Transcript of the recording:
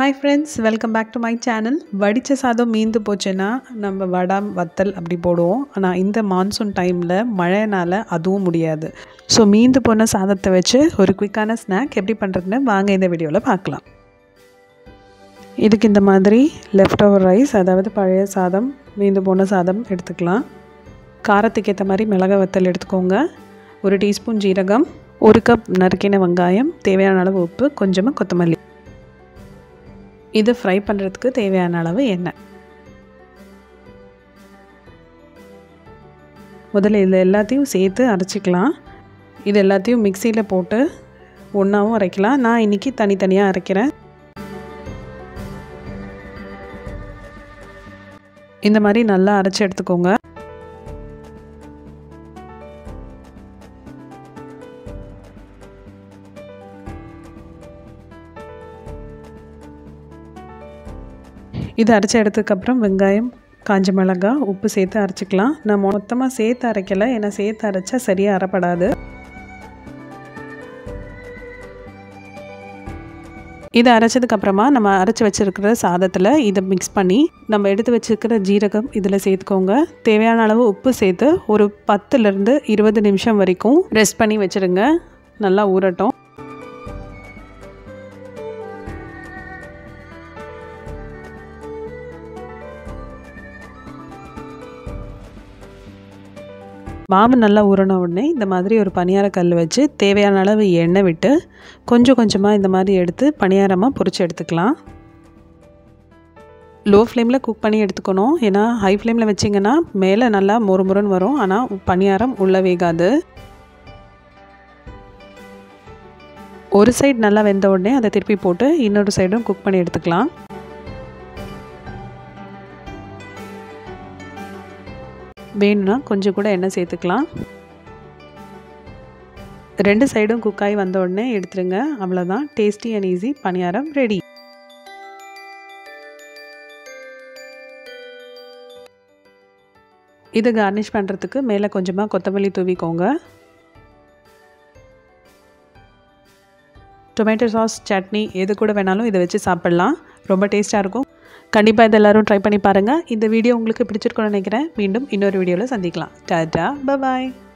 hi friends welcome back to my channel வடித்த சாதம் மீந்து போச்சுன்னா நம்ம வடம் வத்தல் அப்படி போடுவோம் ஆனால் இந்த மான்சூன் டைமில் மழைனால அதுவும் முடியாது ஸோ மீந்து போன சாதத்தை வச்சு ஒரு குயிக்கான ஸ்நாக் எப்படி பண்ணுறதுன்னு வாங்க இந்த வீடியோவில் பார்க்கலாம் இதுக்கு இந்த மாதிரி லெஃப்ட் ஓவர் ரைஸ் அதாவது பழைய சாதம் மீந்து போன சாதம் எடுத்துக்கலாம் காரத்துக்கு ஏற்ற மாதிரி மிளகா வத்தல் எடுத்துக்கோங்க ஒரு டீஸ்பூன் ஜீரகம் ஒரு கப் நறுக்கின வெங்காயம் தேவையான அளவு உப்பு கொஞ்சமாக கொத்தமல்லி இது ஃப்ரை பண்ணுறதுக்கு தேவையான அளவு எண்ணெய் முதல்ல இதில் எல்லாத்தையும் சேர்த்து அரைச்சிக்கலாம் இது எல்லாத்தையும் மிக்சியில் போட்டு ஒன்றாவும் அரைக்கலாம் நான் இன்றைக்கி தனித்தனியாக அரைக்கிறேன் இந்த மாதிரி நல்லா அரைச்சி எடுத்துக்கோங்க இது அரைச்ச எடுத்ததுக்கப்புறம் வெங்காயம் காஞ்ச மிளகா உப்பு சேர்த்து அரைச்சிக்கலாம் நான் மொத்தமாக சேர்த்து அரைக்கலை ஏன்னா சேர்த்து அரைச்சா சரியாக அரைப்படாது இதை அரைச்சதுக்கப்புறமா நம்ம அரைச்சி வச்சுருக்கிற சாதத்தில் இதை மிக்ஸ் பண்ணி நம்ம எடுத்து வச்சுருக்கிற ஜீரகம் இதில் சேர்த்துக்கோங்க தேவையான அளவு உப்பு சேர்த்து ஒரு பத்துலேருந்து இருபது நிமிஷம் வரைக்கும் ரெஸ்ட் பண்ணி வச்சுருங்க நல்லா ஊறட்டும் மாவு நல்லா ஊறின உடனே இந்த மாதிரி ஒரு பணியார கல் வச்சு தேவையான அளவு எண்ணெய் விட்டு கொஞ்சம் கொஞ்சமாக இந்த மாதிரி எடுத்து பணியாரமாக பொரிச்சு எடுத்துக்கலாம் லோ ஃப்ளேமில் குக் பண்ணி எடுத்துக்கணும் ஏன்னா ஹை ஃப்ளேமில் வச்சிங்கன்னா மேலே நல்லா மொறு மொறுன்னு வரும் ஆனால் பணியாரம் உள்ளே வேகாது ஒரு சைடு நல்லா வெந்த உடனே அதை திருப்பி போட்டு இன்னொரு சைடும் குக் பண்ணி எடுத்துக்கலாம் வேணும்னா கொஞ்சம் கூட எண்ணெய் சேர்த்துக்கலாம் ரெண்டு சைடும் குக்காகி வந்த உடனே எடுத்துருங்க அவ்வளோதான் tasty and easy paniyaram ready இதை கார்னிஷ் பண்ணுறதுக்கு மேலே கொஞ்சமாக கொத்தமல்லி தூவிக்கோங்க டொமேட்டோ சாஸ் சட்னி எது கூட வேணாலும் இதை வச்சு சாப்பிட்லாம் ரொம்ப டேஸ்ட்டாக இருக்கும் கண்டிப்பாக இது எல்லோரும் ட்ரை பண்ணி பாருங்கள் இந்த வீடியோ உங்களுக்கு பிடிச்சிருக்கோன்னு நினைக்கிறேன் மீண்டும் இன்னொரு வீடியோவில் சந்திக்கலாம் டாட்டா பாய்